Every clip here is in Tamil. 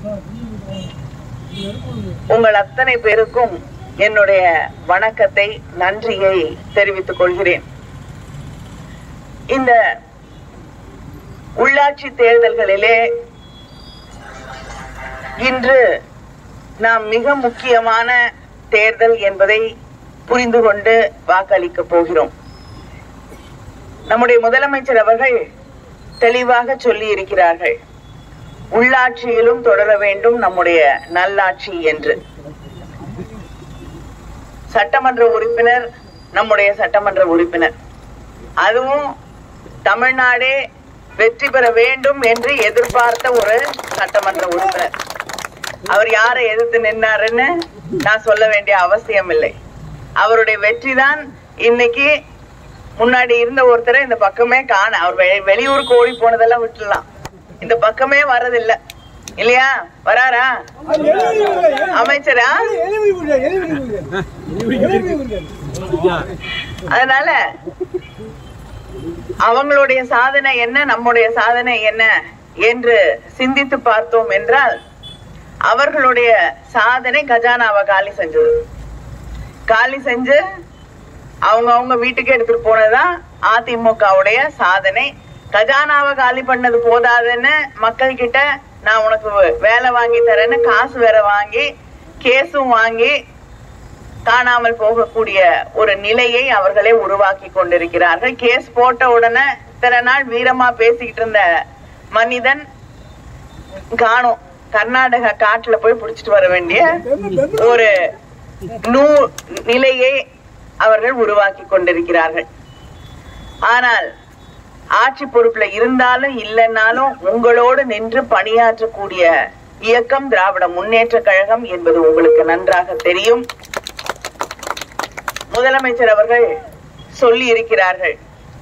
உங்கள் அத்தனை பேருக்கும் என்னுடைய வணக்கத்தை நன்றியை தெரிவித்துக் கொள்கிறேன் இந்த உள்ளாட்சி தேர்தல்களிலே இன்று நாம் மிக முக்கியமான தேர்தல் என்பதை புரிந்து கொண்டு வாக்களிக்க போகிறோம் நம்முடைய முதலமைச்சர் அவர்கள் தெளிவாக சொல்லி இருக்கிறார்கள் உள்ளாட்சியிலும் தொடர வேண்டும் நம்முடைய நல்லாட்சி என்று சட்டமன்ற உறுப்பினர் நம்முடைய சட்டமன்ற உறுப்பினர் அதுவும் தமிழ்நாடே வெற்றி பெற வேண்டும் என்று எதிர்பார்த்த ஒரு சட்டமன்ற உறுப்பினர் அவர் யாரை எதிர்த்து நின்னாருன்னு நான் சொல்ல வேண்டிய அவசியம் இல்லை அவருடைய வெற்றி தான் இன்னைக்கு முன்னாடி இருந்த ஒருத்தரை இந்த பக்கமே காண அவர் வெ- வெளியூருக்கு ஓடி போனதெல்லாம் விட்டுலாம் இந்த பக்கமே வர்றதில்ல இல்லையா வராரா அமைச்சரா அதனால அவங்களுடைய சாதனை என்ன நம்முடைய சாதனை என்ன என்று சிந்தித்து பார்த்தோம் என்றால் அவர்களுடைய சாதனை கஜானாவை காலி செஞ்சது காலி செஞ்சு அவங்க அவங்க வீட்டுக்கு எடுத்துட்டு போனதுதான் அதிமுகவுடைய சாதனை கஜானாவை காலி பண்ணது போதாதுன்னு மக்கள் கிட்ட நான் உனக்கு வேலை வாங்கி தரேன்னு காசு வேற வாங்கி கேஸும் வாங்கி காணாமல் போகக்கூடிய ஒரு நிலையை அவர்களே உருவாக்கி கொண்டிருக்கிறார்கள் கேஸ் போட்ட உடனே இத்தனை நாள் வீரமா பேசிக்கிட்டு இருந்த மனிதன் காணும் கர்நாடக காட்டுல போய் புடிச்சிட்டு வர வேண்டிய ஒரு நூ நிலையை அவர்கள் உருவாக்கி கொண்டிருக்கிறார்கள் ஆனால் ஆட்சி பொறுப்புல இருந்தாலும் இல்லைன்னாலும் உங்களோடு நின்று பணியாற்றக்கூடிய இயக்கம் திராவிட முன்னேற்ற கழகம் என்பது உங்களுக்கு நன்றாக தெரியும் முதலமைச்சர் அவர்கள் சொல்லி இருக்கிறார்கள்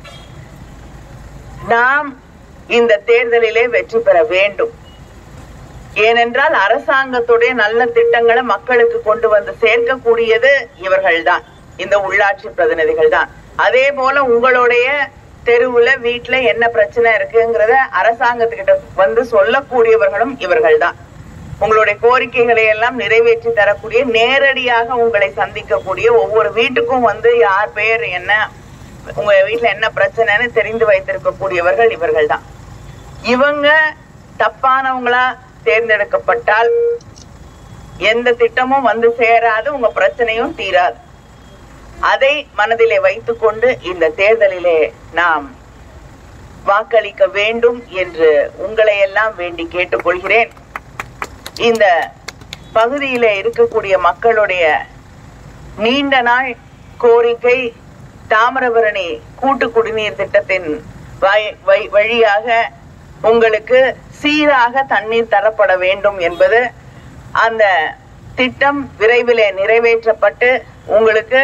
நாம் இந்த தேர்தலிலே வெற்றி பெற வேண்டும் ஏனென்றால் அரசாங்கத்துடைய நல்ல திட்டங்களை மக்களுக்கு கொண்டு வந்து சேர்க்கக்கூடியது இவர்கள்தான் இந்த உள்ளாட்சி பிரதிநிதிகள் தான் அதே போல உங்களுடைய தெருவுல வீட்டுல என்ன பிரச்சனை இருக்குங்கிறத அரசாங்கத்துக்கிட்ட வந்து சொல்லக்கூடியவர்களும் இவர்கள்தான் உங்களுடைய கோரிக்கைகளை எல்லாம் நிறைவேற்றி தரக்கூடிய நேரடியாக உங்களை சந்திக்கக்கூடிய ஒவ்வொரு வீட்டுக்கும் வந்து யார் பேர் என்ன உங்க வீட்டுல என்ன பிரச்சனைன்னு தெரிந்து வைத்திருக்கக்கூடியவர்கள் இவர்கள் தான் இவங்க தப்பானவங்களா தேர்ந்தெடுக்கப்பட்டால் எந்த திட்டமும் வந்து சேராது உங்க பிரச்சனையும் தீராது அதை மனதிலே வைத்துக்கொண்டு இந்த தேர்தலிலே நாம் வாக்களிக்க வேண்டும் என்று உங்களை எல்லாம் வேண்டி கேட்டுக்கொள்கிறேன் இந்த பகுதியில இருக்கக்கூடிய மக்களுடைய நீண்ட நாள் கோரிக்கை தாமிரபரணி கூட்டு குடிநீர் திட்டத்தின் வாய்- வை- வழியாக உங்களுக்கு சீராக தண்ணீர் தரப்பட வேண்டும் என்பது அந்த திட்டம் விரைவிலே நிறைவேற்றப்பட்டு உங்களுக்கு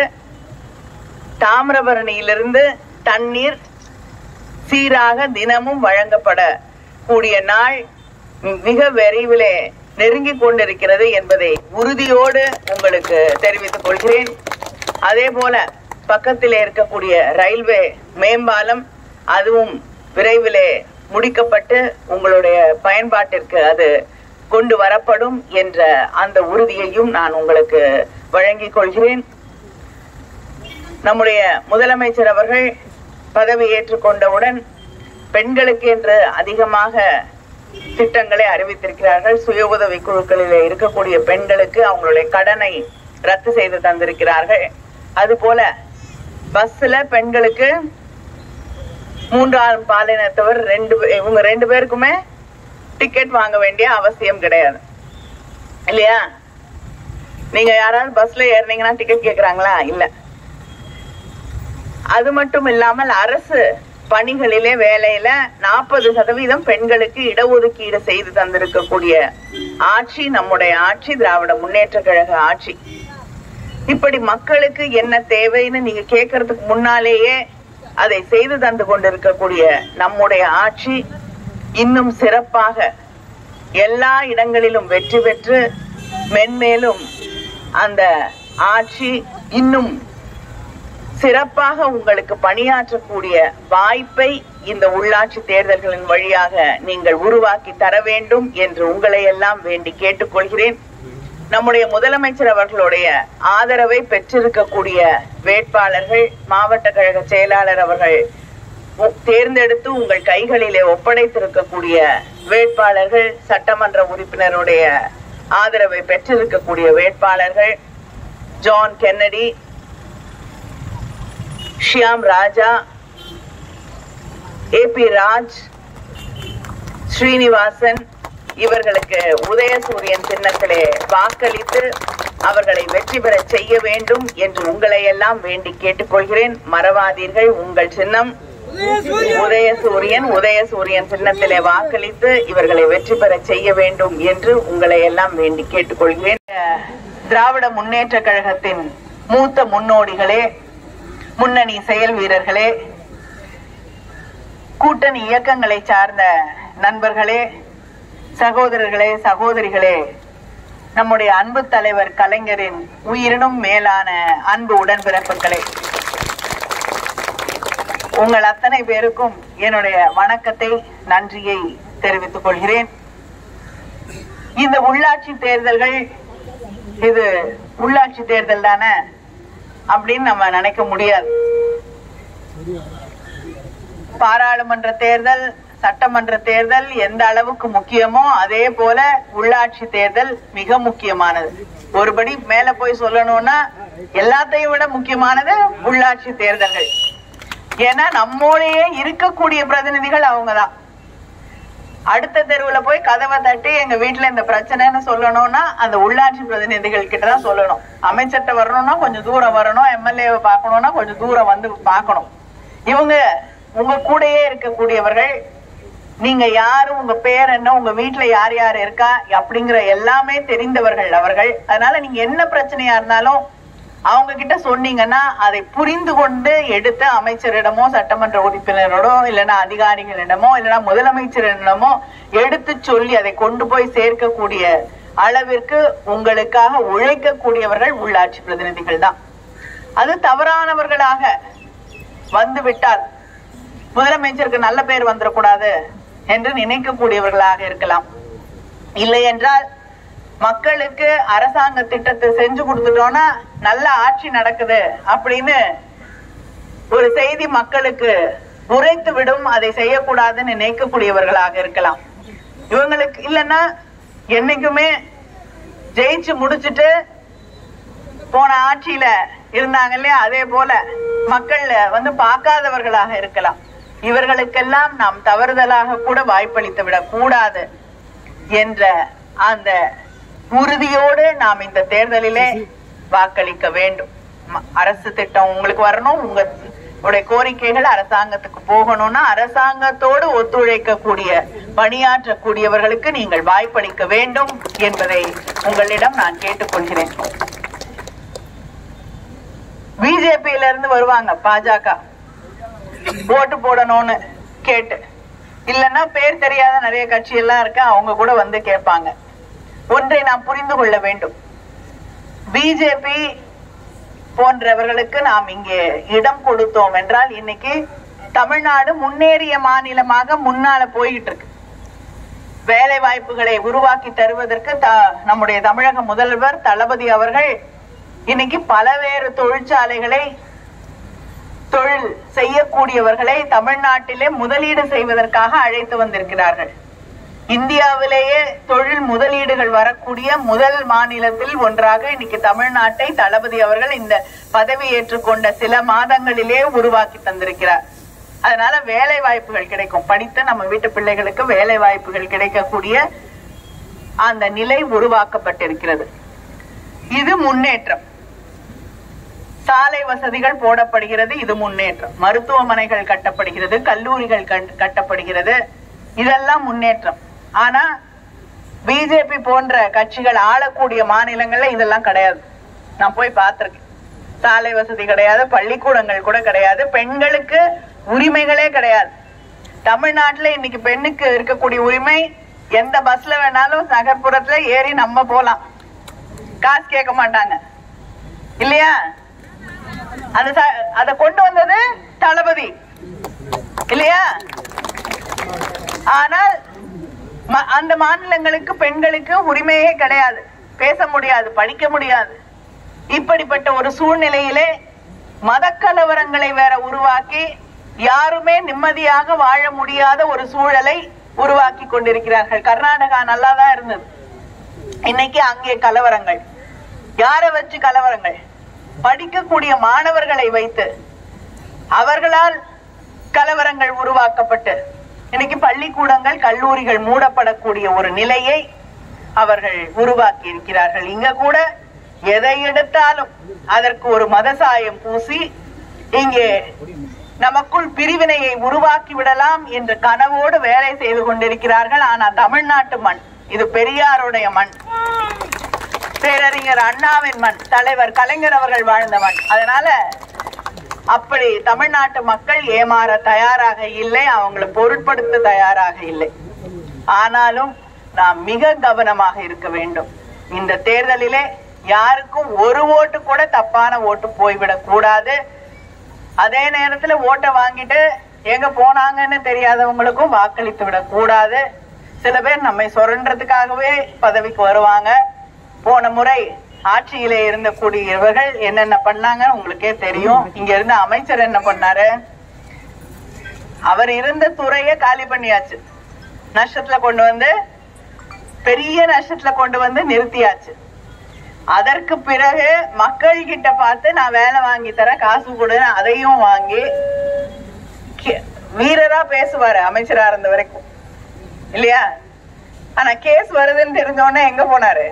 தாமிரபரணியிலிருந்து தண்ணீர் சீராக தினமும் வழங்கப்பட கூடிய நாள் மிக விரைவிலே நெருங்கிக் கொண்டிருக்கிறது என்பதை உறுதியோடு உங்களுக்கு தெரிவித்துக் கொள்கிறேன் அதே போல பக்கத்திலே இருக்கக்கூடிய ரயில்வே மேம்பாலம் அதுவும் விரைவிலே முடிக்கப்பட்டு உங்களுடைய பயன்பாட்டிற்கு அது கொண்டு வரப்படும் என்ற அந்த உறுதியையும் நான் உங்களுக்கு வழங்கிக் கொள்கிறேன் நம்முடைய முதலமைச்சர் அவர்கள் பதவி ஏற்றுக்கொண்டவுடன் பெண்களுக்கு என்று அதிகமாக திட்டங்களை அறிவித்திருக்கிறார்கள் சுய உதவி குழுக்களில் இருக்கக்கூடிய பெண்களுக்கு அவங்களுடைய கடனை ரத்து செய்து தந்திருக்கிறார்கள் அதுபோல பஸ்ல பெண்களுக்கு மூன்றாம் பாலினத்தவர் ரெண்டு பே- இவங்க ரெண்டு பேருக்குமே டிக்கெட் வாங்க வேண்டிய அவசியம் கிடையாது இல்லையா நீங்க யாராவது பஸ்ல ஏறினீங்கன்னா டிக்கெட் கேக்குறாங்களா இல்ல அது மட்டும் இல்லாமல் அரசு பணிகளிலே வேலையில நாற்பது சதவீதம் பெண்களுக்கு இடஒதுக்கீடு செய்து தந்திருக்கக்கூடிய ஆட்சி நம்முடைய ஆட்சி திராவிட முன்னேற்ற கழக ஆட்சி இப்படி மக்களுக்கு என்ன தேவைன்னு நீங்க கேட்கறதுக்கு முன்னாலேயே அதை செய்து தந்து கொண்டிருக்கக்கூடிய நம்முடைய ஆட்சி இன்னும் சிறப்பாக எல்லா இடங்களிலும் வெற்றி பெற்று மென்மேலும் அந்த ஆட்சி இன்னும் சிறப்பாக உங்களுக்கு பணியாற்றக்கூடிய வாய்ப்பை இந்த உள்ளாட்சி தேர்தல்களின் வழியாக நீங்கள் உருவாக்கி தர வேண்டும் என்று உங்களை எல்லாம் வேண்டி கேட்டுக்கொள்கிறேன் நம்முடைய முதலமைச்சர் அவர்களுடைய ஆதரவை பெற்றிருக்கக்கூடிய வேட்பாளர்கள் மாவட்ட கழக செயலாளர் அவர்கள் உ- தேர்ந்தெடுத்து உங்கள் கைகளிலே ஒப்படைத்திருக்கக்கூடிய வேட்பாளர்கள் சட்டமன்ற உறுப்பினருடைய ஆதரவை பெற்றிருக்கக்கூடிய வேட்பாளர்கள் ஜான் கென்னடி ஷியாம் ராஜா ஏபி ராஜ் ஸ்ரீனிவாசன் இவர்களுக்கு உதயசூரியன் சின்னத்திலே வாக்களித்து அவர்களை வெற்றி பெற செய்ய வேண்டும் என்று உங்களை எல்லாம் வேண்டி கேட்டுக்கொள்கிறேன் மறவாதீர்கள் உங்கள் சின்னம் உதயசூரியன் உதயசூரியன் சின்னத்திலே வாக்களித்து இவர்களை வெற்றி பெற செய்ய வேண்டும் என்று உங்களை எல்லாம் வேண்டி கேட்டுக்கொள்கிறேன் அஹ், திராவிட முன்னேற்ற கழகத்தின் மூத்த முன்னோடிகளே முன்னணி செயல் வீரர்களே கூட்டணி இயக்கங்களை சார்ந்த நண்பர்களே சகோதரர்களே சகோதரிகளே நம்முடைய அன்பு தலைவர் கலைஞரின் உயிரினும் மேலான அன்பு உடன்பிறப்புகளே உங்கள் அத்தனை பேருக்கும் என்னுடைய வணக்கத்தை நன்றியை தெரிவித்துக் கொள்கிறேன் இந்த உள்ளாட்சி தேர்தல்கள் இது உள்ளாட்சி தேர்தல் தானே அப்படின்னு நம்ம நினைக்க முடியாது பாராளுமன்ற தேர்தல் சட்டமன்ற தேர்தல் எந்த அளவுக்கு முக்கியமோ அதே போல உள்ளாட்சி தேர்தல் மிக முக்கியமானது ஒருபடி மேல போய் சொல்லணும்னா எல்லாத்தையும் விட முக்கியமானது உள்ளாட்சி தேர்தல்கள் ஏன்னா நம்மோடையே இருக்கக்கூடிய பிரதிநிதிகள் அவங்கதான் அடுத்த தெருவுல போய் கதவை தட்டி எங்க வீட்டுல இந்த பிரச்சனைன்னு சொல்லணும்னா அந்த உள்ளாட்சி பிரதிநிதிகள் கிட்ட தான் சொல்லணும் அமைச்சர்கிட்ட வரணும்னா கொஞ்சம் தூரம் வரணும் எம்எல்ஏவை பார்க்கணும்னா கொஞ்சம் தூரம் வந்து பார்க்கணும் இவங்க உங்க கூடயே இருக்கக்கூடியவர்கள் நீங்க யாரு உங்க பேர் என்ன உங்க வீட்டுல யார் யார் இருக்கா அப்படிங்கிற எல்லாமே தெரிந்தவர்கள் அவர்கள் அதனால நீங்க என்ன பிரச்சனையா இருந்தாலும் அவங்க கிட்ட சொன்னீங்கன்னா அதை புரிந்து கொண்டு எடுத்து அமைச்சரிடமோ சட்டமன்ற உறுப்பினரோடோ இல்லைன்னா அதிகாரிகளிடமோ இல்லைன்னா முதலமைச்சரிடமோ எடுத்து சொல்லி அதை கொண்டு போய் சேர்க்கக்கூடிய அளவிற்கு உங்களுக்காக உழைக்கக்கூடியவர்கள் உள்ளாட்சி பிரதிநிதிகள் தான் அது தவறானவர்களாக வந்து விட்டால் முதலமைச்சருக்கு நல்ல பேர் வந்துடக்கூடாது என்று நினைக்கக்கூடியவர்களாக இருக்கலாம் இல்லை என்றால் மக்களுக்கு அரசாங்க திட்டத்தை செஞ்சு கொடுத்துட்டோம்னா நல்ல ஆட்சி நடக்குது அப்படின்னு ஒரு செய்தி மக்களுக்கு உரைத்து விடும் அதை செய்யக்கூடாதுன்னு நினைக்கக்கூடியவர்களாக இருக்கலாம் இவங்களுக்கு இல்லைன்னா என்னைக்குமே ஜெயிச்சு முடிச்சிட்டு போன ஆட்சியில இருந்தாங்க இல்லையா அதே போல மக்கள் வந்து பார்க்காதவர்களாக இருக்கலாம் இவர்களுக்கெல்லாம் நாம் தவறுதலாக கூட வாய்ப்பளித்து விடக் கூடாது என்ற அந்த உறுதியோடு நாம் இந்த தேர்தலிலே வாக்களிக்க வேண்டும் ம- அரசு திட்டம் உங்களுக்கு வரணும் உங்க உடைய கோரிக்கைகள் அரசாங்கத்துக்கு போகணும்னா அரசாங்கத்தோடு ஒத்துழைக்கக்கூடிய பணியாற்றக்கூடியவர்களுக்கு நீங்கள் வாய்ப்பளிக்க வேண்டும் என்பதை உங்களிடம் நான் கேட்டுக்கொள்கிறேன் பிஜேபியில இருந்து வருவாங்க பாஜக ஓட்டு போடணும்னு கேட்டு இல்லைன்னா பேர் தெரியாத நிறைய கட்சி எல்லாம் இருக்கு அவங்க கூட வந்து கேட்பாங்க ஒன்றை நாம் புரிந்து கொள்ள வேண்டும் பிஜேபி போன்றவர்களுக்கு நாம் இங்கே இடம் கொடுத்தோம் என்றால் இன்னைக்கு தமிழ்நாடு முன்னேறிய மாநிலமாக முன்னால போய்கிட்டு இருக்கு வேலை வாய்ப்புகளை உருவாக்கி தருவதற்கு த- நம்முடைய தமிழக முதல்வர் தளபதி அவர்கள் இன்னைக்கு பலவேறு தொழிற்சாலைகளை தொழில் செய்யக்கூடியவர்களை தமிழ்நாட்டிலே முதலீடு செய்வதற்காக அழைத்து வந்திருக்கிறார்கள் இந்தியாவிலேயே தொழில் முதலீடுகள் வரக்கூடிய முதல் மாநிலத்தில் ஒன்றாக இன்னைக்கு தமிழ்நாட்டை தளபதி அவர்கள் இந்த பதவி ஏற்றுக்கொண்ட சில மாதங்களிலே உருவாக்கி தந்திருக்கிறார் அதனால வேலை வாய்ப்புகள் கிடைக்கும் படித்த நம்ம வீட்டு பிள்ளைகளுக்கு வேலை வாய்ப்புகள் கிடைக்கக்கூடிய அந்த நிலை உருவாக்கப்பட்டிருக்கிறது இது முன்னேற்றம் சாலை வசதிகள் போடப்படுகிறது இது முன்னேற்றம் மருத்துவமனைகள் கட்டப்படுகிறது கல்லூரிகள் கட்- கட்டப்படுகிறது இதெல்லாம் முன்னேற்றம் ஆனா பிஜேபி போன்ற கட்சிகள் ஆளக்கூடிய மாநிலங்கள்ல இதெல்லாம் கிடையாது நான் போய் பார்த்திருக்கேன் சாலை வசதி கிடையாது பள்ளிக்கூடங்கள் கூட கிடையாது பெண்களுக்கு உரிமைகளே கிடையாது தமிழ்நாட்டுல இன்னைக்கு பெண்ணுக்கு இருக்கக்கூடிய உரிமை எந்த பஸ்ல வேணாலும் நகர்ப்புறத்துல ஏறி நம்ம போலாம் காசு கேட்க மாட்டாங்க இல்லையா அந்த ச- அதை கொண்டு வந்தது தளபதி இல்லையா ஆனால் ம- அந்த மாநிலங்களுக்கு பெண்களுக்கு உரிமையே கிடையாது பேச முடியாது படிக்க முடியாது இப்படிப்பட்ட ஒரு சூழ்நிலையிலே மத கலவரங்களை வேற உருவாக்கி யாருமே நிம்மதியாக வாழ முடியாத ஒரு சூழலை உருவாக்கி கொண்டிருக்கிறார்கள் கர்நாடகா நல்லா தான் இருந்தது இன்னைக்கு அங்கே கலவரங்கள் யாரை வச்சு கலவரங்கள் படிக்கக்கூடிய மாணவர்களை வைத்து அவர்களால் கலவரங்கள் உருவாக்கப்பட்டு இன்னைக்கு பள்ளிக்கூடங்கள் கல்லூரிகள் மூடப்படக்கூடிய ஒரு நிலையை அவர்கள் உருவாக்கி இருக்கிறார்கள் இங்க கூட எதை எடுத்தாலும் அதற்கு ஒரு மதசாயம் பூசி இங்கே நமக்குள் பிரிவினையை உருவாக்கி விடலாம் என்ற கனவோடு வேலை செய்து கொண்டிருக்கிறார்கள் ஆனா தமிழ்நாட்டு மண் இது பெரியாருடைய மண் பேரறிஞர் அண்ணாவின் மண் தலைவர் கலைஞர் அவர்கள் வாழ்ந்த மண் அதனால அப்படி தமிழ்நாட்டு மக்கள் ஏமாற தயாராக இல்லை அவங்களை பொருட்படுத்த தயாராக இல்லை ஆனாலும் நாம் மிக கவனமாக இருக்க வேண்டும் இந்த தேர்தலிலே யாருக்கும் ஒரு ஓட்டு கூட தப்பான ஓட்டு போய்விடக் கூடாது அதே நேரத்துல ஓட்டை வாங்கிட்டு எங்க போனாங்கன்னு தெரியாதவங்களுக்கும் வாக்களித்து விடக் கூடாது சில பேர் நம்மை சுரண்டறதுக்காகவே பதவிக்கு வருவாங்க போன முறை ஆட்சியிலே இருந்த கூடியவர்கள் என்னென்ன பண்ணாங்கன்னு உங்களுக்கே தெரியும் இங்க இருந்த அமைச்சர் என்ன பண்ணாரு அவர் இருந்த துறையை காலி பண்ணியாச்சு நஷ்டத்துல கொண்டு வந்து பெரிய நஷ்டத்துல கொண்டு வந்து நிறுத்தியாச்சு அதற்கு பிறகு மக்கள் கிட்ட பார்த்து நான் வேலை வாங்கி தரேன் காசு கொடுன்னு அதையும் வாங்கி கே- வீரரா பேசுவாரு அமைச்சரா இருந்த வரைக்கும் இல்லையா ஆனா கேஸ் வருதுன்னு தெரிஞ்ச உடனே எங்க போனாரு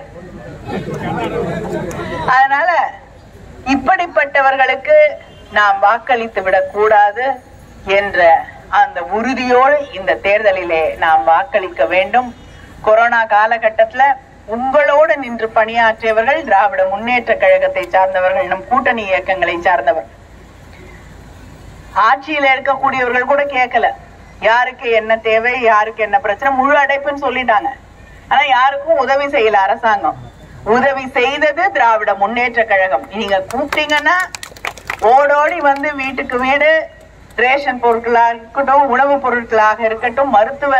அதனால இப்படிப்பட்டவர்களுக்கு நாம் வாக்களித்து விடக் கூடாது என்ற அந்த உறுதியோடு இந்த தேர்தலிலே நாம் வாக்களிக்க வேண்டும் கொரோனா காலகட்டத்துல உங்களோடு நின்று பணியாற்றியவர்கள் திராவிட முன்னேற்ற கழகத்தை சார்ந்தவர்கள் நம் கூட்டணி இயக்கங்களை சார்ந்தவர் ஆட்சியில இருக்கக்கூடியவர்கள் கூட கேட்கல யாருக்கு என்ன தேவை யாருக்கு என்ன பிரச்சனை முழு அடைப்புன்னு சொல்லிட்டாங்க ஆனா யாருக்கும் உதவி செய்யல அரசாங்கம் உதவி செய்தது திராவிட முன்னேற்ற கழகம் நீங்க கூப்பிட்டீங்கன்னா ஓடோடி வந்து வீட்டுக்கு வீடு ரேஷன் பொருட்களாக இருக்கட்டும் உணவுப் பொருட்களாக இருக்கட்டும் மருத்துவ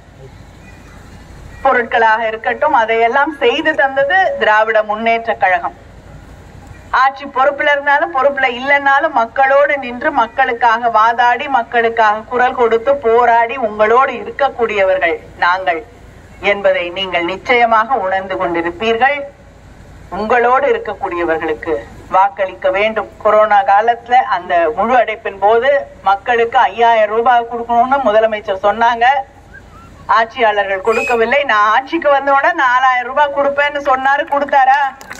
பொருட்களாக இருக்கட்டும் அதையெல்லாம் செய்து தந்தது திராவிட முன்னேற்ற கழகம் ஆட்சி பொறுப்புல இருந்தாலும் பொறுப்புல இல்லைன்னாலும் மக்களோடு நின்று மக்களுக்காக வாதாடி மக்களுக்காக குரல் கொடுத்து போராடி உங்களோடு இருக்கக்கூடியவர்கள் நாங்கள் என்பதை நீங்கள் நிச்சயமாக உணர்ந்து கொண்டிருப்பீர்கள் உங்களோடு இருக்கக்கூடியவர்களுக்கு வாக்களிக்க வேண்டும் கொரோனா காலத்துல அந்த முழு அடைப்பின் போது மக்களுக்கு ஐயாயிரம் ரூபாய் கொடுக்கணும்னு முதலமைச்சர் சொன்னாங்க ஆட்சியாளர்கள் கொடுக்கவில்லை நான் ஆட்சிக்கு வந்தோட நாலாயிரம் ரூபாய் கொடுப்பேன்னு சொன்னாரு கொடுத்தாரா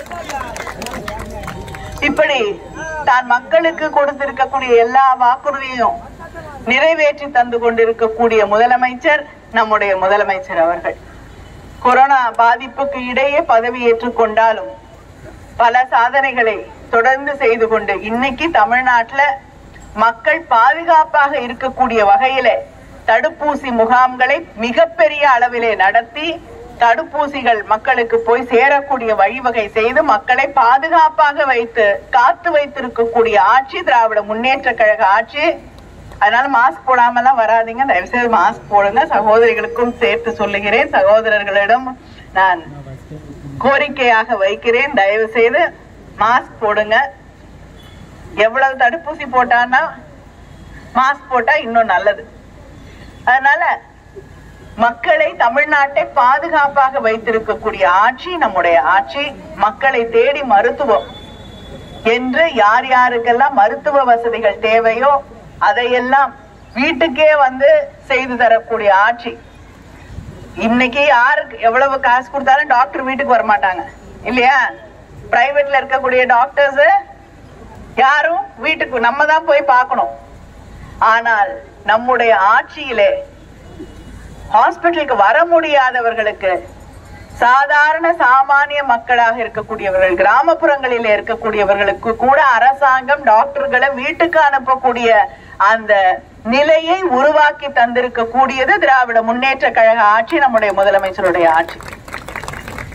இப்படி தான் மக்களுக்கு கொடுத்திருக்கக்கூடிய எல்லா வாக்குறுதியும் நிறைவேற்றி தந்து கொண்டிருக்கக்கூடிய முதலமைச்சர் நம்முடைய முதலமைச்சர் அவர்கள் கொரோனா பாதிப்புக்கு இடையே பதவி ஏற்றுக்கொண்டாலும் பல சாதனைகளை தொடர்ந்து செய்து கொண்டு இன்னைக்கு தமிழ்நாட்டுல மக்கள் பாதுகாப்பாக இருக்கக்கூடிய வகையில தடுப்பூசி முகாம்களை மிகப்பெரிய அளவிலே நடத்தி தடுப்பூசிகள் மக்களுக்கு போய் சேரக்கூடிய வழிவகை செய்து மக்களை பாதுகாப்பாக வைத்து காத்து வைத்திருக்கக்கூடிய ஆட்சி திராவிட முன்னேற்ற கழக ஆட்சி அதனால மாஸ்க் போடாம எல்லாம் வராதீங்க தயவு செய்து மாஸ்க் போடுங்க சகோதரிகளுக்கும் சேர்த்து சொல்லுகிறேன் சகோதரர்களிடம் நான் கோரிக்கையாக வைக்கிறேன் தயவு செய்து மாஸ்க் போடுங்க எவ்வளவு தடுப்பூசி போட்டான்னா மாஸ்க் போட்டா இன்னும் நல்லது அதனால மக்களை தமிழ்நாட்டை பாதுகாப்பாக வைத்திருக்கக்கூடிய ஆட்சி நம்முடைய ஆட்சி மக்களை தேடி மருத்துவம் என்று யார் யாருக்கெல்லாம் மருத்துவ வசதிகள் தேவையோ அதையெல்லாம் வீட்டுக்கே வந்து செய்து தரக்கூடிய ஆட்சி இன்னைக்கு யாருக்கு எவ்வளவு காசு கொடுத்தாலும் டாக்டர் வீட்டுக்கு வர மாட்டாங்க இல்லையா பிரைவேட்ல இருக்கக்கூடிய டாக்டர்ஸ் யாரும் வீட்டுக்கு நம்ம தான் போய் பார்க்கணும் ஆனால் நம்முடைய ஆட்சியிலே ஹாஸ்பிட்டலுக்கு வர முடியாதவர்களுக்கு சாதாரண சாமானிய மக்களாக இருக்கக்கூடியவர்கள் கிராமப்புறங்களில் இருக்கக்கூடியவர்களுக்கு கூட அரசாங்கம் டாக்டர்களை வீட்டுக்கு அனுப்பக்கூடிய அந்த நிலையை உருவாக்கி தந்திருக்க கூடியது திராவிட முன்னேற்ற கழக ஆட்சி நம்முடைய முதலமைச்சருடைய ஆட்சி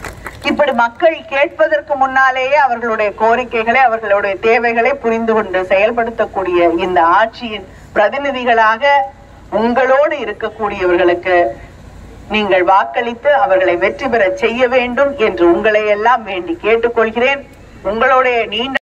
இப்படி மக்கள் கேட்பதற்கு முன்னாலேயே அவர்களுடைய கோரிக்கைகளை அவர்களுடைய தேவைகளை புரிந்து கொண்டு செயல்படுத்தக்கூடிய இந்த ஆட்சியின் பிரதிநிதிகளாக உங்களோடு இருக்கக்கூடியவர்களுக்கு நீங்கள் வாக்களித்து அவர்களை வெற்றி பெற செய்ய வேண்டும் என்று உங்களை எல்லாம் வேண்டி கேட்டுக்கொள்கிறேன் உங்களுடைய நீண்ட